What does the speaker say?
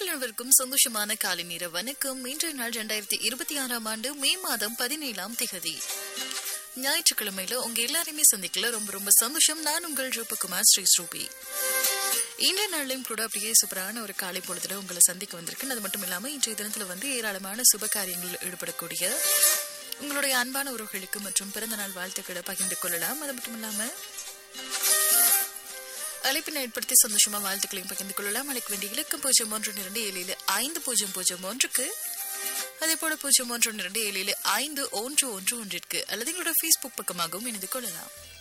மக்கள் அனைவருக்கும் சந்தோஷமான காலை நேர வணக்கம் இன்றைய நாள் இரண்டாயிரத்தி இருபத்தி ஆறாம் ஆண்டு மே மாதம் பதினேழாம் திகதி ஞாயிற்றுக்கிழமையில உங்க எல்லாரையுமே சந்திக்கல ரொம்ப ரொம்ப சந்தோஷம் நான் உங்கள் ரூபகுமார் ஸ்ரீ ஸ்ரூபி இன்றைய நாள்லையும் கூட அப்படியே சூப்பரான ஒரு காலை பொழுதுல உங்களை சந்திக்க வந்திருக்கேன் அது மட்டும் இல்லாம இன்றைய தினத்துல வந்து ஏராளமான சுப காரியங்களில் ஈடுபடக்கூடிய உங்களுடைய அன்பான உறவுகளுக்கு மற்றும் பிறந்த நாள் வாழ்த்துக்களை பகிர்ந்து கொள்ளலாம் அது மட்டும் இல்லாம அழைப்பினை ஏற்படுத்தி சந்தோஷமா வாழ்த்துக்களையும் பகிர்ந்து கொள்ளலாம் அழைக்க வேண்டிய இலக்கம் பூஜ்ஜியம் ஒன்று இரண்டு ஏழில் ஐந்து பூஜ்ஜியம் பூஜ்ஜியம் ஒன்றுக்கு அதே போல பூஜ்ஜியம் ஒன்று இரண்டு ஏழில் ஐந்து ஒன்று ஒன்று ஒன்றிற்கு அல்லது எங்களோட ஃபேஸ்புக் பக்கமாகவும் இணைந்து கொள்ளலாம்